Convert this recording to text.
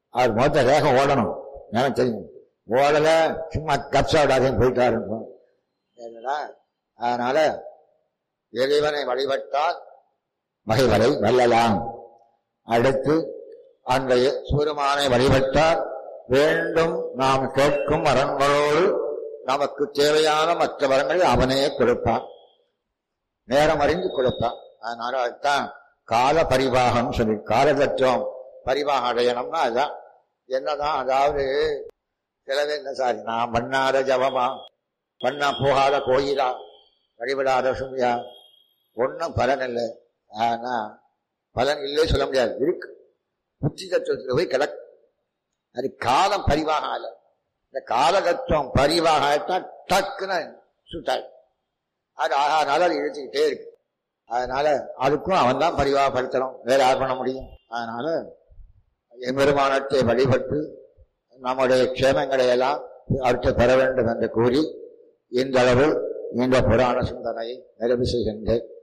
அவர் மொத்த வேகம் ஓடணும் எனக்கு தெரியும் ஓடல சும்மா கப்சாவிடாதையும் போயிட்டாருன்னு என்னடா அதனால இறைவனை வழிபட்டால் மகிழ்வரை வெல்லலாம் அடுத்து அந்த சூரியமானை வழிபட்டால் வேண்டும் நாம் கேட்கும் வரங்களோடு நமக்கு தேவையான மற்ற வரங்களை அவனே கொடுப்பான் நேரம் அறிந்து கொடுப்பான் அதனால அதுதான் கால பரிவாகம் சொல்லி காலதத்துவம் பரிவாகம் அடையணும்னா அதுதான் என்னதான் அதாவது சிலவே என்ன சாரி நான் பண்ணாத ஜபமா பண்ணா போகாத கோயிலா வழிபடாத சுமியா ஒன்றும் பலன் இல்லை ஆனா பலன் இல்லை சொல்ல முடியாது இருக்கு புத்தி தத்துவத்தில் போய் கிடக்கு அது காலம் பரிவாக ஆல இந்த காலதத்துவம் பரிவாக ஆயிட்டா டக்குன்னு சுட்டாள் அது ஆகாதனால அது இழுத்துக்கிட்டே இருக்கு அதனால அதுக்கும் அவன் தான் பரிவாகப்படுத்தணும் வேற யார் பண்ண முடியும் அதனால எம்பெருமானத்தை வழிபட்டு நம்முடைய க்ஷேமங்களை எல்லாம் அவற்றை பெற வேண்டும் என்று கூறி இந்த அளவு இந்த புராண சிந்தனையை நிறைவு செய்கின்றேன்